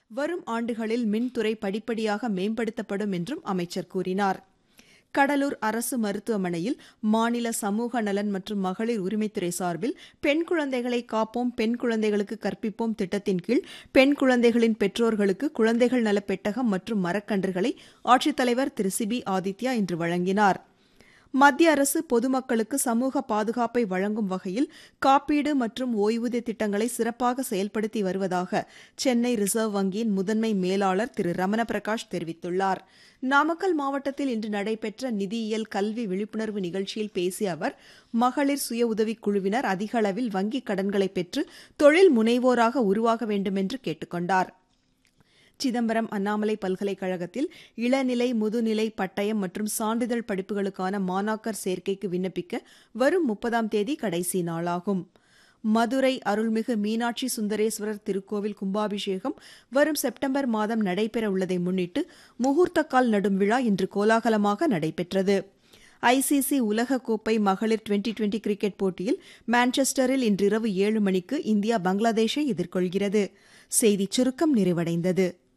வரும் ஆண்டுகளில் மின்துறை படிப்படியாக மேம்படுத்தப்படும் என்றும் அமைச்சர் கூறினார் கடலூர் அரசு மருத்துவமனையில் மாநில சமூக நலன் மற்றும் மகளிர் உரிமைத்துறை சார்பில் பெண் குழந்தைகளை காப்போம் பெண் குழந்தைகளுக்கு கற்பிப்போம் திட்டத்தின் கீழ் பெண் குழந்தைகளின் பெற்றோர்களுக்கு குழந்தைகள் நல பெட்டகம் மற்றும் மரக்கன்றுகளை ஆட்சித்தலைவர் திரு சிபி ஆதித்யா இன்று வழங்கினார் மத்திய அரசு பொதுமக்களுக்கு சமூக பாதுகாப்பை வழங்கும் வகையில் காப்பீடு மற்றும் ஓய்வூதிய திட்டங்களை சிறப்பாக செயல்படுத்தி வருவதாக சென்னை ரிசர்வ் வங்கியின் முதன்மை மேலாளர் திரு ரமண பிரகாஷ் தெரிவித்துள்ளார் நாமக்கல் மாவட்டத்தில் இன்று நடைபெற்ற நிதியியல் கல்வி விழிப்புணர்வு நிகழ்ச்சியில் பேசிய அவர் மகளிர் சுய உதவிக் குழுவினர் அதிக அளவில் வங்கிக் கடன்களை பெற்று தொழில் முனைவோராக உருவாக வேண்டும் என்று கேட்டுக் கொண்டார் சிதம்பரம் அண்ணாமலை பல்கலைக்கழகத்தில் இளநிலை முதுநிலை பட்டயம் மற்றும் சான்றிதழ் படிப்புகளுக்கான மாணாக்கர் சேர்க்கைக்கு விண்ணப்பிக்க வரும் முப்பதாம் தேதி கடைசி நாளாகும் மதுரை அருள்மிகு மீனாட்சி சுந்தரேஸ்வரர் திருக்கோவில் கும்பாபிஷேகம் வரும் செப்டம்பர் மாதம் நடைபெற உள்ளதை முன்னிட்டு முகூர்த்தக்கால் நடும் விழா இன்று கோலாகலமாக நடைபெற்றது ஐசிசி உலகக்கோப்பை மகளிர் டுவெண்டி டுவெண்டி கிரிக்கெட் போட்டியில் மான்செஸ்டரில் இன்றிரவு ஏழு மணிக்கு இந்தியா பங்களாதேஷை எதிர்கொள்கிறது செய்திச் சுருக்கம் நிறைவடைந்தது